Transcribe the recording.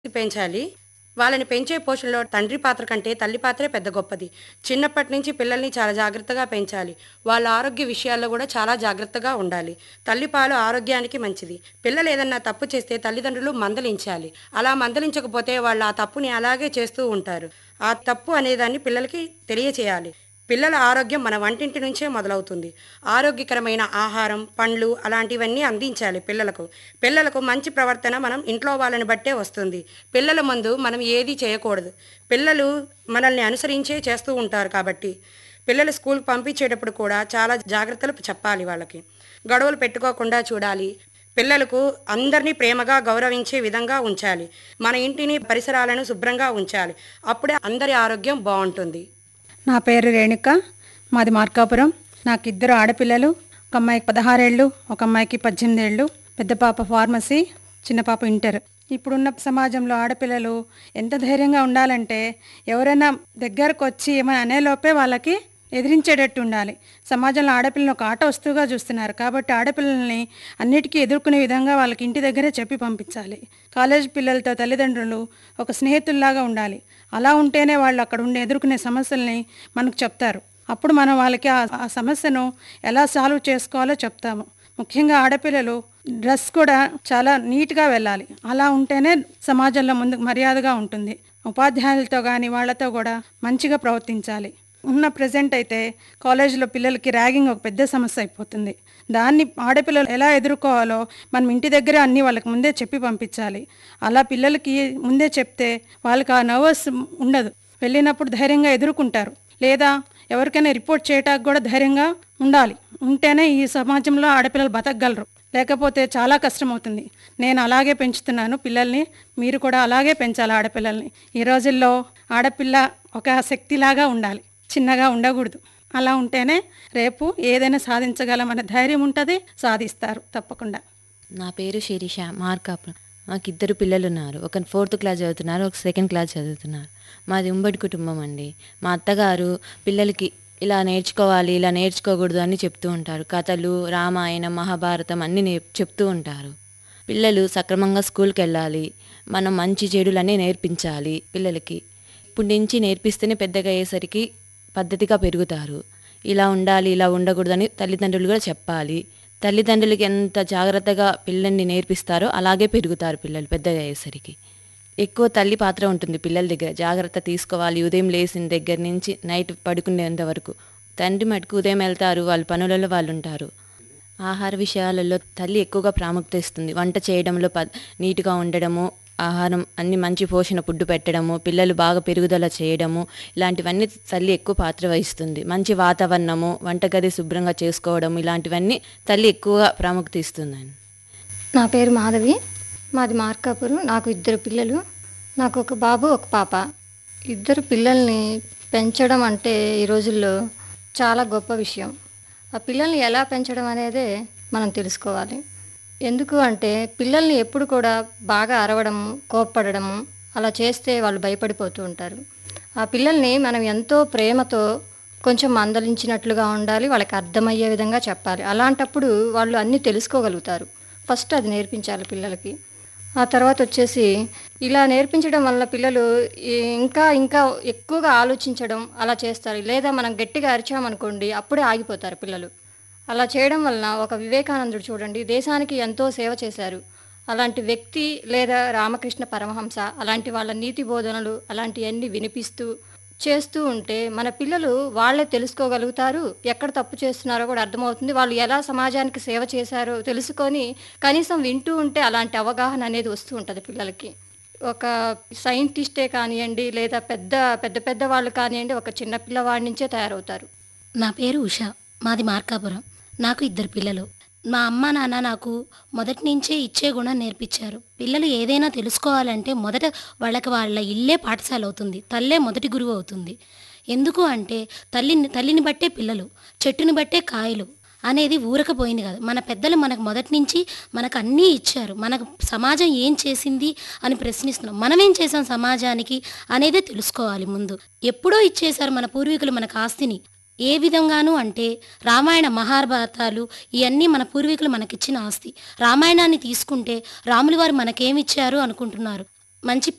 పెంచాలి వాళ్ళని పెంచే పోషణలో తండ్రి పాత్ర కంటే తల్లి పాత్రే పెద్ద గొప్పది చిన్నప్పటి నుంచి పిల్లల్ని చాలా జాగ్రత్తగా పెంచాలి వాళ్ళ ఆరోగ్య విషయాల్లో కూడా చాలా జాగ్రత్తగా ఉండాలి తల్లిపాలు ఆరోగ్యానికి మంచిది పిల్లలు ఏదన్నా తప్పు చేస్తే తల్లిదండ్రులు మందలించాలి అలా మందలించకపోతే వాళ్ళు ఆ తప్పుని అలాగే చేస్తూ ఉంటారు ఆ తప్పు అనేదాన్ని పిల్లలకి తెలియచేయాలి పిల్లల ఆరోగ్యం మన వంటింటి నుంచే మొదలవుతుంది ఆరోగ్యకరమైన ఆహారం పండ్లు అలాంటివన్నీ అందించాలి పిల్లలకు పిల్లలకు మంచి ప్రవర్తన మనం ఇంట్లో వాళ్ళని బట్టే వస్తుంది పిల్లల ముందు మనం ఏది చేయకూడదు పిల్లలు మనల్ని అనుసరించే చేస్తూ ఉంటారు కాబట్టి పిల్లలు స్కూల్కి పంపించేటప్పుడు కూడా చాలా జాగ్రత్తలు చెప్పాలి వాళ్ళకి గొడవలు పెట్టుకోకుండా చూడాలి పిల్లలకు అందరినీ ప్రేమగా గౌరవించే విధంగా ఉంచాలి మన ఇంటిని పరిసరాలను శుభ్రంగా ఉంచాలి అప్పుడే అందరి ఆరోగ్యం బాగుంటుంది నా పేరు రేణుక మాది మార్కాపురం నాకు ఇద్దరు ఆడపిల్లలు ఒక అమ్మాయికి పదహారేళ్ళు ఒక అమ్మాయికి పద్దెనిమిది ఏళ్ళు పెద్ద పాప ఫార్మసీ చిన్న పాప ఇంటర్ ఇప్పుడున్న సమాజంలో ఆడపిల్లలు ఎంత ధైర్యంగా ఉండాలంటే ఎవరైనా దగ్గరకు వచ్చి ఏమైనా అనేలోపే వాళ్ళకి ఎదిరించేటట్టు ఉండాలి సమాజంలో ఆడపిల్లని ఒక ఆట వస్తువుగా చూస్తున్నారు కాబట్టి ఆడపిల్లల్ని అన్నిటికీ ఎదుర్కొనే విధంగా వాళ్ళకి ఇంటి దగ్గరే చెప్పి పంపించాలి కాలేజ్ పిల్లలతో తల్లిదండ్రులు ఒక స్నేహితుల్లాగా ఉండాలి అలా ఉంటేనే వాళ్ళు అక్కడ ఉండే ఎదుర్కొనే సమస్యల్ని మనకు చెప్తారు అప్పుడు మనం వాళ్ళకి ఆ ఆ సమస్యను ఎలా సాల్వ్ చేసుకోవాలో చెప్తాము ముఖ్యంగా ఆడపిల్లలు డ్రెస్ కూడా చాలా నీట్గా వెళ్ళాలి అలా ఉంటేనే సమాజంలో ముందుకు మర్యాదగా ఉంటుంది ఉపాధ్యాయులతో కానీ వాళ్ళతో కూడా మంచిగా ప్రవర్తించాలి ఉన్న ప్రజెంట్ అయితే కాలేజీలో పిల్లలకి ర్యాగింగ్ ఒక పెద్ద సమస్య అయిపోతుంది దాన్ని ఆడపిల్లలు ఎలా ఎదుర్కోవాలో మనం ఇంటి దగ్గరే అన్నీ వాళ్ళకి ముందే చెప్పి పంపించాలి అలా పిల్లలకి ముందే చెప్తే వాళ్ళకి ఆ నర్వస్ ఉండదు వెళ్ళినప్పుడు ధైర్యంగా ఎదుర్కొంటారు లేదా ఎవరికైనా రిపోర్ట్ చేయటానికి కూడా ధైర్యంగా ఉండాలి ఉంటేనే ఈ సమాజంలో ఆడపిల్లలు బతకగలరు లేకపోతే చాలా కష్టమవుతుంది నేను అలాగే పెంచుతున్నాను పిల్లల్ని మీరు కూడా అలాగే పెంచాలి ఆడపిల్లల్ని ఈ రోజుల్లో ఆడపిల్ల ఒక శక్తిలాగా ఉండాలి చిన్నగా ఉండకూడదు అలా ఉంటేనే రేపు ఏదైనా సాధించగలమనే ధైర్యం ఉంటుంది సాధిస్తారు తప్పకుండా నా పేరు శిరీష మార్కాపురం మాకు ఇద్దరు పిల్లలు ఉన్నారు ఒక ఫోర్త్ క్లాస్ చదువుతున్నారు ఒక సెకండ్ క్లాస్ చదువుతున్నారు మాది ఉమ్మడి కుటుంబం అండి మా అత్తగారు పిల్లలకి ఇలా నేర్చుకోవాలి ఇలా నేర్చుకోకూడదు అని చెప్తూ ఉంటారు కథలు రామాయణం మహాభారతం అన్నీ నే చెప్తూ ఉంటారు పిల్లలు సక్రమంగా స్కూల్కి వెళ్ళాలి మనం మంచి చెడులన్నీ నేర్పించాలి పిల్లలకి ఇప్పటి నుంచి నేర్పిస్తేనే పెద్దగా అయ్యేసరికి పద్ధతిగా పెరుగుతారు ఇలా ఉండాలి ఇలా ఉండకూడదని తల్లిదండ్రులు కూడా చెప్పాలి తల్లిదండ్రులకి ఎంత జాగ్రత్తగా పిల్లల్ని నేర్పిస్తారో అలాగే పెరుగుతారు పిల్లలు పెద్దగా అయ్యేసరికి ఎక్కువ తల్లి పాత్ర ఉంటుంది పిల్లల దగ్గర జాగ్రత్త తీసుకోవాలి ఉదయం లేచిన దగ్గర నుంచి నైట్ పడుకునేంత వరకు తండ్రి మటుకు ఉదయం వెళ్తారు వాళ్ళ పనులలో వాళ్ళు ఉంటారు ఆహార విషయాలలో తల్లి ఎక్కువగా ప్రాముఖ్యత ఇస్తుంది వంట చేయడంలో ప నీట్గా ఉండడము ఆహారం అన్ని మంచి పోషణ ఫుడ్ పెట్టడము పిల్లలు బాగా పెరుగుదల చేయడము ఇలాంటివన్నీ తల్లి ఎక్కువ పాత్ర వహిస్తుంది మంచి వాతావరణము వంటగది శుభ్రంగా చేసుకోవడం ఇలాంటివన్నీ తల్లి ఎక్కువగా ప్రాముఖ్యత ఇస్తుందండి నా పేరు మాధవి మాది మార్కాపురం నాకు ఇద్దరు పిల్లలు నాకు ఒక బాబు ఒక పాప ఇద్దరు పిల్లల్ని పెంచడం అంటే ఈ రోజుల్లో చాలా గొప్ప విషయం ఆ పిల్లల్ని ఎలా పెంచడం అనేదే మనం తెలుసుకోవాలి ఎందుకు అంటే పిల్లల్ని ఎప్పుడు కూడా బాగా అరవడము కోప్పడము అలా చేస్తే వాళ్ళు భయపడిపోతూ ఉంటారు ఆ పిల్లల్ని మనం ఎంతో ప్రేమతో కొంచెం మందలించినట్లుగా ఉండాలి వాళ్ళకి అర్థమయ్యే విధంగా చెప్పాలి అలాంటప్పుడు వాళ్ళు అన్నీ తెలుసుకోగలుగుతారు ఫస్ట్ అది నేర్పించాలి పిల్లలకి ఆ తర్వాత వచ్చేసి ఇలా నేర్పించడం వల్ల పిల్లలు ఈ- ఇంకా ఇంకా ఎక్కువగా ఆలోచించడం అలా చేస్తారు లేదా మనం గట్టిగా అరిచామనుకోండి అప్పుడే ఆగిపోతారు పిల్లలు అలా చేయడం వలన ఒక వివేకానందుడు చూడండి దేశానికి ఎంతో సేవ చేశారు అలాంటి వ్యక్తి లేదా రామకృష్ణ పరమహంస అలాంటి వాళ్ళ నీతి బోధనలు అలాంటివన్నీ వినిపిస్తూ చేస్తూ ఉంటే మన పిల్లలు వాళ్ళే తెలుసుకోగలుగుతారు ఎక్కడ తప్పు చేస్తున్నారో కూడా అర్థమవుతుంది వాళ్ళు ఎలా సమాజానికి సేవ చేశారో తెలుసుకొని కనీసం వింటూ ఉంటే అలాంటి అవగాహన అనేది వస్తూ ఉంటుంది పిల్లలకి ఒక సైంటిస్టే కానివ్వండి లేదా పెద్ద పెద్ద పెద్ద వాళ్ళు కానివ్వండి ఒక చిన్న పిల్లవాడి నుంచే తయారవుతారు నా పేరు ఉష మాది మార్కాపురం నాకు ఇద్దరు పిల్లలు మా అమ్మ నాన్న నాకు మొదటి నుంచే ఇచ్చే గుణం నేర్పించారు పిల్లలు ఏదైనా తెలుసుకోవాలంటే మొదట వాళ్ళకి వాళ్ళ ఇల్లే పాఠశాల అవుతుంది తల్లే మొదటి గురువు అవుతుంది ఎందుకు అంటే తల్లిని తల్లిని బట్టే పిల్లలు చెట్టుని బట్టే కాయలు అనేది ఊరకపోయింది కాదు మన పెద్దలు మనకు మొదటి నుంచి మనకు అన్నీ ఇచ్చారు మనకు సమాజం ఏం చేసింది అని ప్రశ్నిస్తున్నాం మనం ఏం చేసాం సమాజానికి అనేదే తెలుసుకోవాలి ముందు ఎప్పుడో ఇచ్చేశారు మన పూర్వీకులు మనకు ఆస్తిని ఏ విధంగాను అంటే రామాయణ మహాభారతాలు ఇవన్నీ మన పూర్వీకులు మనకిచ్చిన ఆస్తి రామాయణాన్ని తీసుకుంటే రాములు వారు మనకేమిచ్చారు అనుకుంటున్నారు మంచి